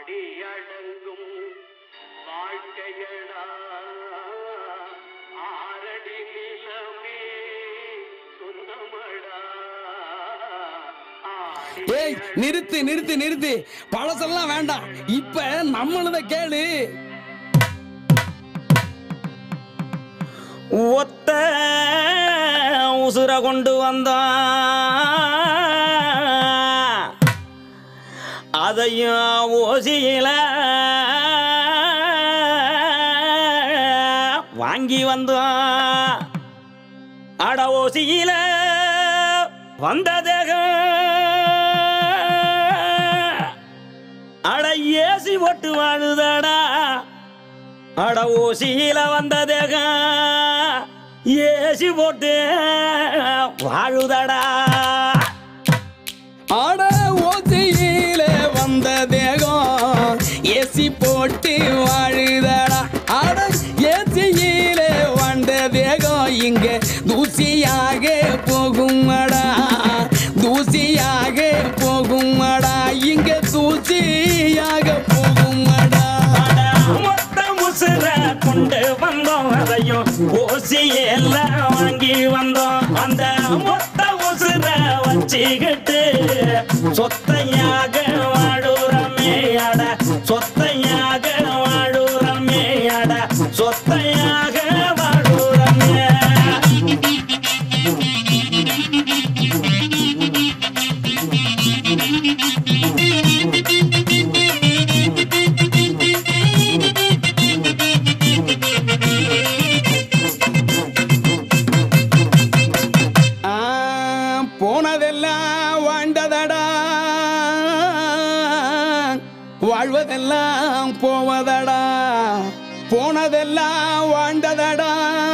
அடியடங்கும் வாழ்க்கையடா ஆரடி நிலமே சொந்தமடா ஏய் நிறுத்து நிறுத்து நிறுத்து பழசெல்லாம் வேண்டாம் இப்ப நம்மளத கேளு ஒத்த உசுர கொண்டு வந்தான் அதையும் ஓசியில வாங்கி வந்தான் அட ஓசியில வந்ததேகம் அட ஏசி ஒட்டு வாழுதடா அட ஓசியில வந்ததேக ஏசி போட்டு வாழுதடா ஆட ஓசையில வந்த தேகம் ஏசி போட்டு வாழுதடா ஆட ஏசியில வந்த தேகம் இங்க தூசியாக போகுமடா தூசியாக போகுமடா இங்க தூசியாக போகுமடா அட மொத்த முசுர கொண்டு வந்தோம் அதையும் ஓசி எல்லாம் வாங்கி வந்தோம் அந்த மொத்த முசுர வச்சுக்கிட்டு சொத்தையாக வாழுறமே அட சொத்தையாக வாழுறமே அட சொத்தையாக வாழுறமே ஆ, போனதெல்லாம் வாழ்ந்ததடா வாழ்வதெல்லாம் போவதடா போனதெல்லாம் வாழ்ந்ததடா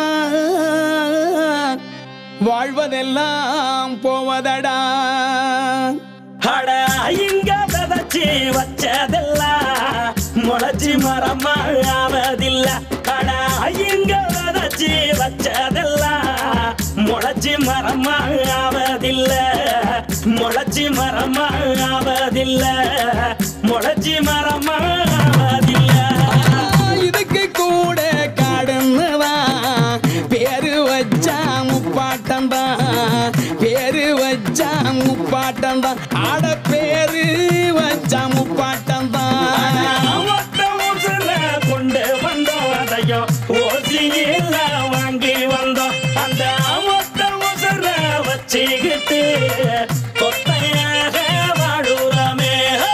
வாழ்வதெல்லாம் போவதடா அட இங்க விதைச்சி வச்சதெல்லாம் முளைச்சி மரமாவதில்ல அட இங்க விதைச்சி வச்சதெல்லாம் முளைச்சி மரமாவதில்ல முளைச்சி மரமாவதில்ல முளைச்சி மரமாவதில்ல ஆ, இதுக்கு கூட காடுன்னுதான் பேரு வச்சா முப்பாட்டம் தான் பேரு வச்சா முப்பாட்டம் தான் ஆட பேரு வச்சா முப்பாட்டம் தான் ஒத்த ஊசுல கொண்டு வந்தோம் அதையும் ஓசியில வாங்கி வந்தோம் அந்த ஒத்த ஊசுல வச்சுக்கிட்டு கொத்தையாக வாழுறமே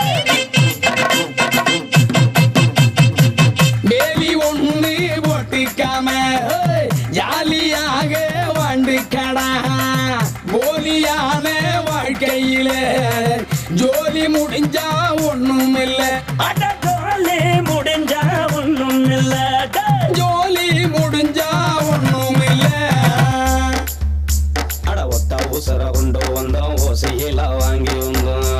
வேலி ஒண்ணு போட்டுக்காம ஏய், ஜாலியாக வாழ்ந்துக்கடா போலியான வாழ்க்கையில ஜோலி முடிஞ்சா ஒண்ணும் இல்ல அட தோழி முடிஞ்சா ஒண்ணும் இல்ல ஜோலி முடிஞ்சா ஒண்ணும் இல்ல அட ஒத்த ஊசர கொண்டு வந்தோம் ஓசையில வாங்கி வந்தோம்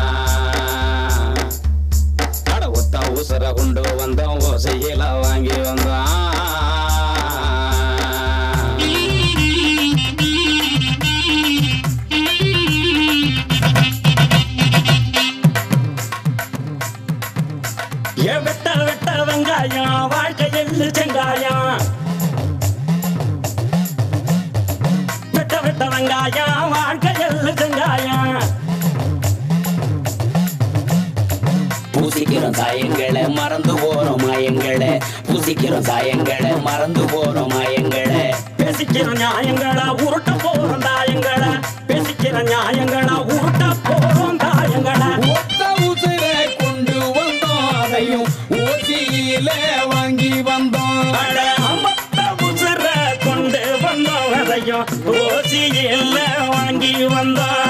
அட ஒத்த ஊசர கொண்டு வந்தோம் ஓசையில வாங்கி வந்தோம் ஏ வெட்ட வெட்ட வெங்காயம் வாழ்க்கையில் செங்காயம் வெட்ட வெட்ட வெங்காயம் வாழ்க்கையில் செங்காயம் பூசிக்கிறோம் சாயங்களை மறந்து போறோம் மாயங்களை பூசிக்கிறோம் சாயங்களை மறந்து போறோம் மாயங்களை பேசிக்கிற நியாயங்களா உருட்ட போறோம் தாயங்களா பேசிக்கிற நியாயங்களா உருட்ட போறோம் தாயங்களா ஒத்த உசுரை கொண்டு வந்தோம் அதையும் ஓசியில வாங்கி வந்தோம் அட அம்மத்த உசுர கொண்டு வந்தோம் அதையும் ஓசியில் வாங்கி வந்தோம்